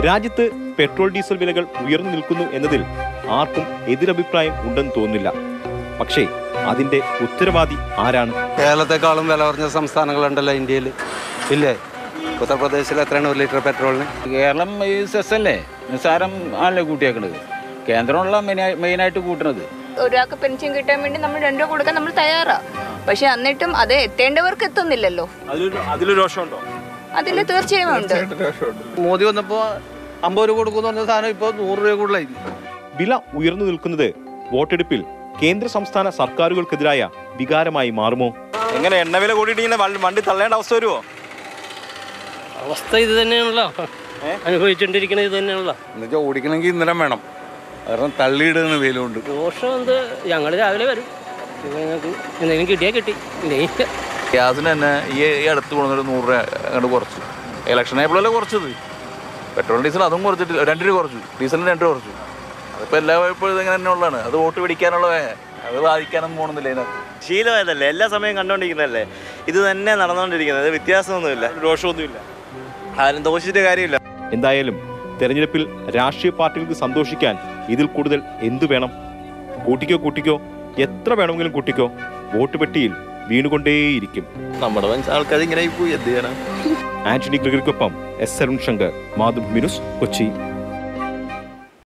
രാജ്യത്ത് petrol diesel വിലകൾ ഉയർന്നു നിൽക്കുന്നു എന്നതിൽ ആർക്കും എതിരഭിപ്രായം ഉണ്ടെന്ന് തോന്നുന്നില്ല പക്ഷേ അതിന്റെ ഉത്തരവാദി ആരാണ് കേരളത്തെക്കാളും വില കുറഞ്ഞ സംസ്ഥാനങ്ങളുണ്ടല്ലോ ഇന്ത്യയിൽ ഇല്ലേ ഉത്തർപ്രദേശിൽ എത്രയാണ് ഒരു ലിറ്റർ പെട്രോളിന് കേരളം ഈ സെസ് അല്ലേ നിസ്സാരം ആണല്ലേ കൂട്ടിയേക്കണത് കേന്ദ്രമുള്ള മെയിനാ- മെയിനായിട്ട് കൂട്ടുന്നത് ഒരാൾക്ക് പെൻഷൻ കിട്ടാൻ വേണ്ടി നമ്മൾ രണ്ടു രൂപ കൊടുക്കാൻ നമ്മൾ തയ്യാറാ പക്ഷെ എന്നിട്ടും അത് എത്തേണ്ടവർക്ക് എത്തുന്നില്ലല്ലോ അതിലൊരു അതിലൊരു രോഷമുണ്ടോ അതിൽ തീർച്ചയായും ഉണ്ട് മോദി വന്നപ്പോ അമ്പത് രൂപ കൊടുക്കുന്ന പറഞ്ഞ സാധനം ഇപ്പോൾ നൂറ് രൂപ കൂടുതലായി വില ഉയർന്നു നിൽക്കുന്നത് വോട്ടെടുപ്പിൽ കേന്ദ്ര സംസ്ഥാന സർക്കാരുകൾക്കെതിരായ വികാരമായി മാറുമോ എങ്ങനെ എണ്ണവില കൂടിയിട്ട് ഇങ്ങനെ വണ്ടി- വണ്ടി തള്ളേണ്ട അവസ്ഥ വരുമോ അവസ്ഥ ഇത് തന്നെയാണല്ലോ അനുഭവിച്ചുകൊണ്ടിരിക്കുന്നത് ഇത് തന്നെയാണല്ലോ എന്നുവെച്ചാൽ ഓടിക്കണമെങ്കിൽ ഇന്ധനം വേണം കാരണം തള്ളിയിടുന്ന വെയിലുണ്ട് ദോഷം എന്ത് ഞങ്ങൾ രാവിലെ വരും ഞങ്ങൾക്ക് എന്തെങ്കിലും കിട്ടിയാൽ കിട്ടി ഇല്ലെങ്കിൽ ഗ്യാസിന് തന്നെ ഈ ഈ അടുത്ത് കൊണ്ടൊരു നൂറ് രൂപ അങ്ങോട്ട് കുറച്ചു ഇലക്ഷൻ ആയപ്പോഴല്ലേ കുറച്ചത് പെട്രോൾ ഡീസൽ അതും കുറച്ചിട്ടില്ല രണ്ട് രൂപ കുറച്ചു ഡീസലിന് രണ്ട് രൂപ കുറച്ചു അതിപ്പോൾ എല്ലാ ഇപ്പോഴും ഇങ്ങനെ തന്നെ ഉള്ളതാണ് അത് വോട്ട് പിടിക്കാനുള്ള അത് ബാധിക്കാനൊന്നും പോകണമെന്നില്ല അതിനകത്ത് ശീലമായതല്ലേ എല്ലാ സമയം കണ്ടോണ്ടിരിക്കുന്നതല്ലേ ഇത് തന്നെ നടന്നുകൊണ്ടിരിക്കുന്നത് വ്യത്യാസമൊന്നുമില്ല രോഷമൊന്നുമില്ല ആരും ദോഷിച്ചിട്ട് കാര്യമില്ല എന്തായാലും തെരഞ്ഞെടുപ്പിൽ രാഷ്ട്രീയ പാർട്ടികൾക്ക് സന്തോഷിക്കാൻ ഇതിൽ കൂടുതൽ എന്തു വേണം കൂട്ടിക്കോ കൂട്ടിക്കോ എത്ര വേണമെങ്കിലും കൂട്ടിക്കോ വോട്ട് പെട്ടിയിൽ വീണുകൊണ്ടേയിരിക്കും നമ്മുടെ ആൾക്കാർ ഇങ്ങനെ പോയി എന്ത് ചെയ്യണം ആന്റണി ഗ്രിഗറിക്കൊപ്പം എസ് അരുൺ ശങ്കർ മാധവ് മിനുസ് കൊച്ചി